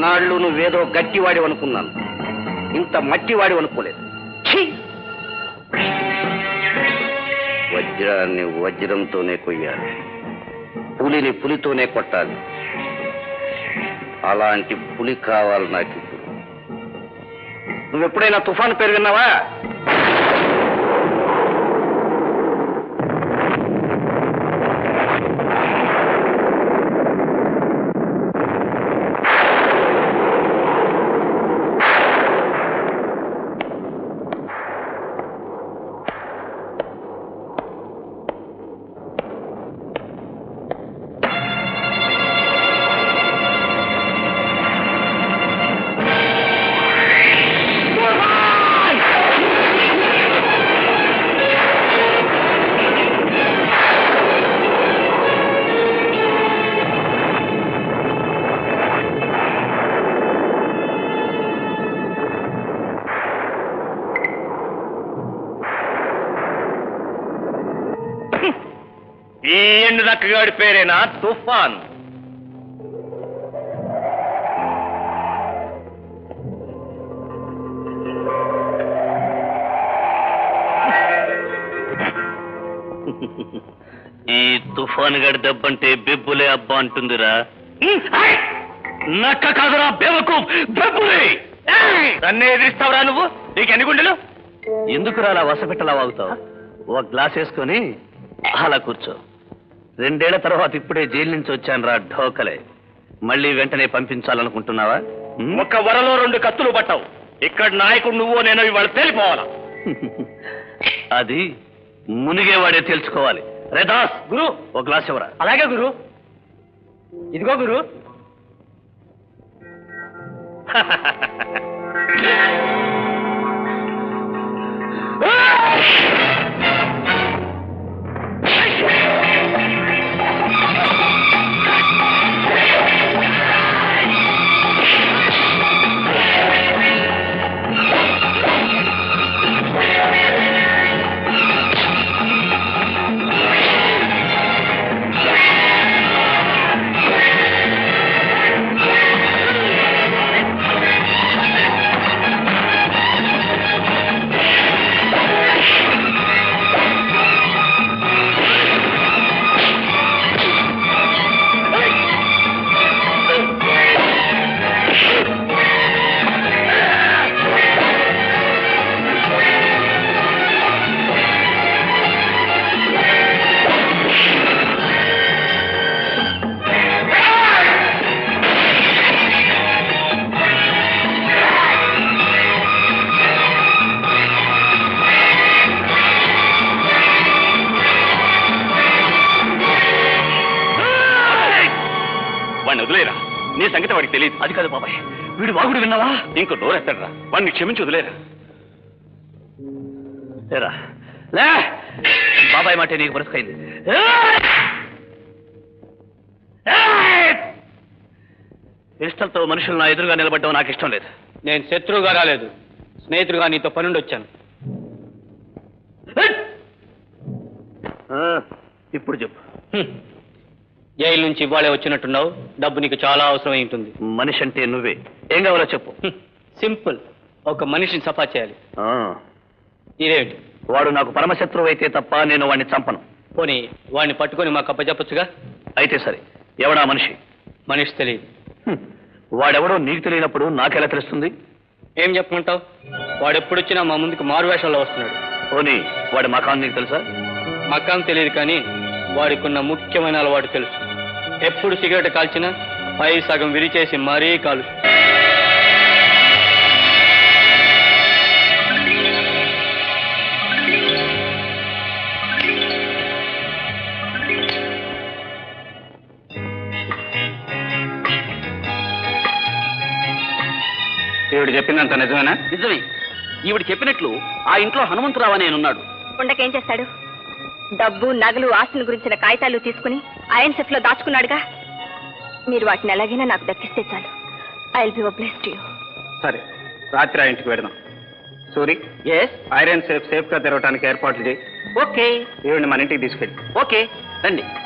ఇన్నాళ్ళు నువ్వేదో గట్టివాడి అనుకున్నాను ఇంత మట్టివాడి అనుకోలేదు ఛీ! వజ్రాన్ని వజ్రంతోనే కొయ్యాలి పులిని పులితోనే కొట్టాలి అలాంటి పులి కావాలి నాకు ఇప్పుడు నువ్వెప్పుడైనా తుఫాను పేరు విన్నావా ఈ ఎండు నక్కగాడి పేరేనా తుఫాన్ ఈ తుఫాన్ గడి దెబ్బంటే బెబ్బులే అబ్బా అంటుందిరా నక్క కాదురా బెవకు బెబ్బులే నన్నే ఎదిరిస్తావురా నువ్వు నీకు ఎన్ని గుండెలు ఎందుకురా అలా వసపెట్టలా వాగుతావు ఒక గ్లాస్ వేసుకొని అలా కూర్చో రెండేళ్ల తర్వాత ఇప్పుడే జైలు నుంచి వచ్చాను రా ఢోకలే మళ్ళీ వెంటనే పంపించాలనుకుంటున్నావా ఉమ్? ఒక్క వరలో రెండు కత్తులు పట్టావు ఇక్కడ నాయకుడు నువ్వు నేను ఇవాళ తేలిపోవాలా అది మునిగేవాడే తెలుసుకోవాలి రే దాస్ గురు ఒక గ్లాస్ ఇవ్వరా అలాగే గురు ఇదిగో గురు వాడిని వదిలేరా నీ సంగతి వాడికి తెలియదు అది కాదు బాబాయ్ వీడు వాగుడు విన్నావా ఇంకో నోరెత్తడరా వాడిని క్షమించి వదిలేరా లేరా లే బాబాయ్ మాట నీకు బ్రతుకైంది పిస్టల్తో మనుషులు నా ఎదురుగా నిలబడ్డం నాకు ఇష్టం లేదు నేను శత్రువుగా రాలేదు స్నేహితుడుగా నీతో పనుండి వచ్చాను ఆ, ఇప్పుడు చెప్పు హ్మ్. జైలు నుంచి ఇవాళే వచ్చినట్టున్నావు డబ్బు నీకు చాలా అవసరమై ఉంటుంది మనిషి అంటే నువ్వే ఏం కావాలో చెప్పు హ్మ్. సింపుల్ ఒక మనిషిని సఫా చేయాలి ఆ, ఇదేమిటి వాడు నాకు పరమశత్రువు అయితే తప్ప నేను వాడిని చంపను పోనీ వాడిని పట్టుకొని మాకు అప్పచెప్పచ్చుగా అయితే సరే ఎవడా మనిషి మనిషి తెలియదు హ్మ్. వాడెవడో నీకు తెలియనప్పుడు నాకెలా తెలుస్తుంది ఏం చెప్పమంటావు వాడు ఎప్పుడొచ్చినా మా ముందుకు మారు వేషంలో వస్తున్నాడు పోనీ వాడి మకాన్ నీకు తెలుసా మక్కాం తెలియదు కానీ వాడికున్న ముఖ్యమైన అలవాటు తెలుసు ఎప్పుడు సిగరెట్ కాల్చినా పై సగం విరిచేసి మరీ కాలు ఈవిడ చెప్పిందంత నిజమేనా నిజమే ఈవిడ చెప్పినట్లు ఆ ఇంట్లో హనుమంతరావు అనే ఉన్నాడు ఉండకేం చేస్తాడు డబ్బు నగలు ఆస్తుల గురించిన కాగితాలు తీసుకుని ఐరన్ సెఫ్ లో దాచుకున్నాడుగా మీరు వాటిని ఎలాగైనా నాకు దక్కిస్తే చాలు I will be obliged to you సరే రాత్రి ఆ ఇంటికి వెడదాం Suri yes iron safe safe గా తెరవడానికి ఏర్పాట్లు చేయి ఓకే ఈవిడ్ని మన ఇంటికి తీసుకెళ్ళి ఓకే రండి